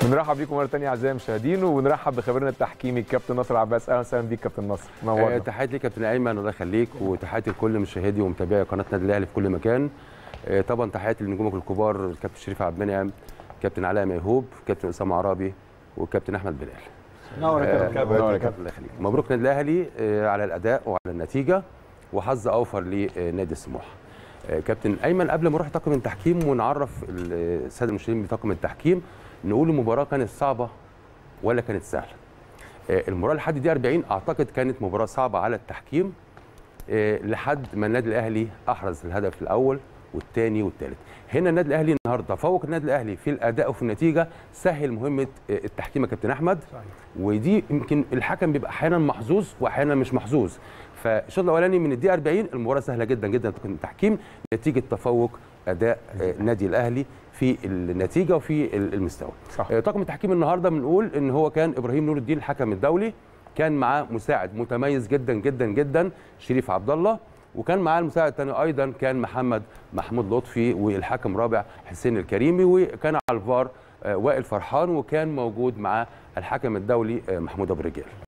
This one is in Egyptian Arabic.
بنرحب بيكم مره ثانيه اعزائي المشاهدين ونرحب بخبيرنا التحكيمي الكابتن ناصر عباس اهلا وسهلا بيك كابتن نصر آه، نورنا تحياتي ليك كابتن ايمن الله يخليك وتحياتي لكل مشاهدي ومتابعي قناه نادي الاهلي في كل مكان آه، طبعا تحياتي لنجومك الكبار الكابتن شريف عبد المنعم كابتن علاء ميهوب كابتن اسامه عرابي والكابتن احمد بلال نور يا آه، كابتن نور يا كابتن الله يخليك مبروك نادي الاهلي آه، على الاداء وعلى النتيجه وحظ اوفر لنادي السموحه آه، كابتن ايمن قبل ما نروح طاقم التحكيم ونعرف الساده المشاهدين بطاقم التحكيم نقول المباراه كانت صعبه ولا كانت سهله آه، المباراه لحد دي 40 اعتقد كانت مباراه صعبه على التحكيم آه، لحد ما النادي الاهلي احرز الهدف الاول والثاني والثالث هنا النادي الاهلي النهارده فوق النادي الاهلي في الاداء وفي النتيجه سهل مهمه آه، التحكيم يا كابتن احمد صحيح. ودي يمكن الحكم بيبقى احيانا محظوظ واحيانا مش محظوظ فالشوط الاولاني من الدقيقه 40 المباراه سهله جدا جدا في التحكيم نتيجه تفوق اداء آه، النادي الاهلي في النتيجه وفي المستوى صح. آه، طاقم التحكيم النهارده بنقول ان هو كان ابراهيم نور الدين الحكم الدولي كان معاه مساعد متميز جدا جدا جدا شريف عبد الله وكان معاه المساعد الثاني ايضا كان محمد محمود لطفي والحكم رابع حسين الكريمي وكان على الفار آه، وائل فرحان وكان موجود معاه الحكم الدولي آه، محمود ابو رجال